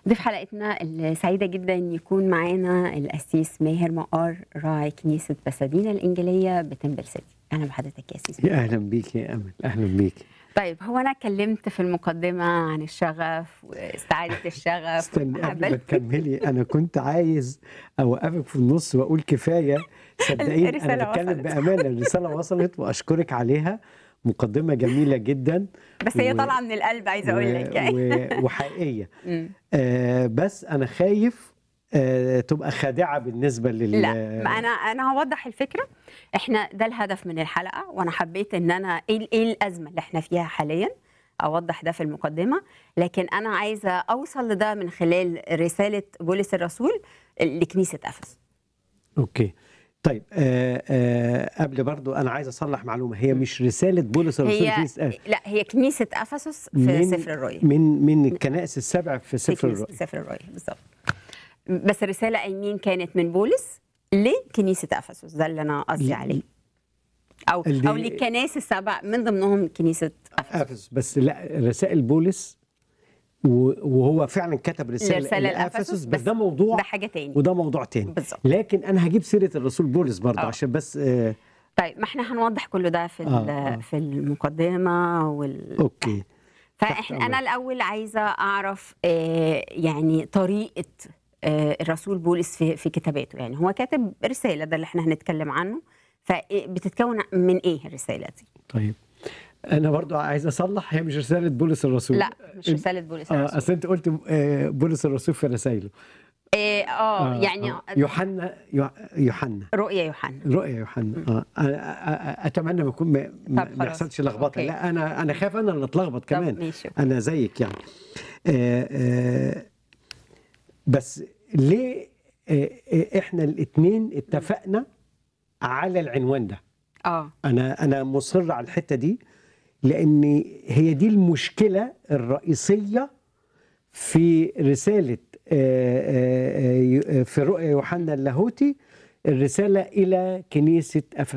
ضيف حلقتنا السعيدة جدا يكون معانا الأسيس ماهر مقار راعي كنيسة بسادينا الإنجيلية بتمبل سيتي أهلا بحضرتك يا أسيس يا اهلا بيك يا امل اهلا بيك طيب هو أنا اتكلمت في المقدمة عن الشغف واستعادة الشغف استني قبل والمحبة. ما تكملي انا كنت عايز اوقفك في النص واقول كفايه صدقيني الرسالة انا بتكلم وصلت. بامانه الرساله وصلت واشكرك عليها مقدمه جميله جدا بس هي و- طالعة من القلب عايزة أقول لك يعني و... وحقيقيه مم. آه بس انا خايف آه تبقى خادعه بالنسبه لل لا ما انا انا هوضح الفكره احنا ده الهدف من الحلقه وانا حبيت ان انا ايه ايه الازمه اللي احنا فيها حاليا اوضح ده في المقدمه لكن انا عايزه اوصل لده من خلال رساله بولس الرسول لكنيسه افس اوكي طيب آه آه قبل برضو انا عايز اصلح معلومه هي مش رساله بولس الرسول هي كنيسة آه لا هي كنيسه افسس في من سفر الرؤيا من من الكنائس السبع في في سفر كنيسة الرؤيا سفر الرؤيا بالظبط بس الرساله ايمين كانت من بولس لكنيسه افسس ده اللي انا قصدي عليه او اللي- او للكنائس السبع من ضمنهم كنيسه افسس افسس بس لا رسائل بولس و- وهو فعلا كتب رساله الرسالة لافسس لأفسس، بس بس ده موضوع ده حاجه تاني وده موضوع تاني بالظبط. لكن انا هجيب سيره الرسول بولس برضه آه. عشان بس آه طيب ما احنا هنوضح كل ده في آه، ال- آه. في المقدمه وال اوكي فاحنا تحت انا الاول عايزه اعرف آه، يعني طريقه آه، الرسول بولس في في كتاباته يعني هو كاتب رساله ده اللي احنا هنتكلم عنه فبتتكون من ايه الرساله دي؟ طيب انا برضه عايز اصلح هي مش رساله بولس الرسول لا مش رساله بولس اه الرسول اصل انت قلت آه بولس الرسول في رسائله اه آه، يعني آه. يوحنا يو- يوحنا رؤيا يوحنا رؤيا يوحنا اه أنا- أ- أ- اتمنى ما يكون ما, ما طب ما خلاص. يحصلش لخبطه أوكي. لا انا انا خايف انا اللي اتلخبط طب كمان ماشي انا زيك يعني آه آه بس ليه آه آه، احنا الاثنين اتفقنا على العنوان ده اه انا انا مصر على الحته دي لان هي دي المشكله الرئيسيه في رساله آه، آه، آه، في رؤيا يوحنا اللاهوتي الرساله الى كنيسه افسس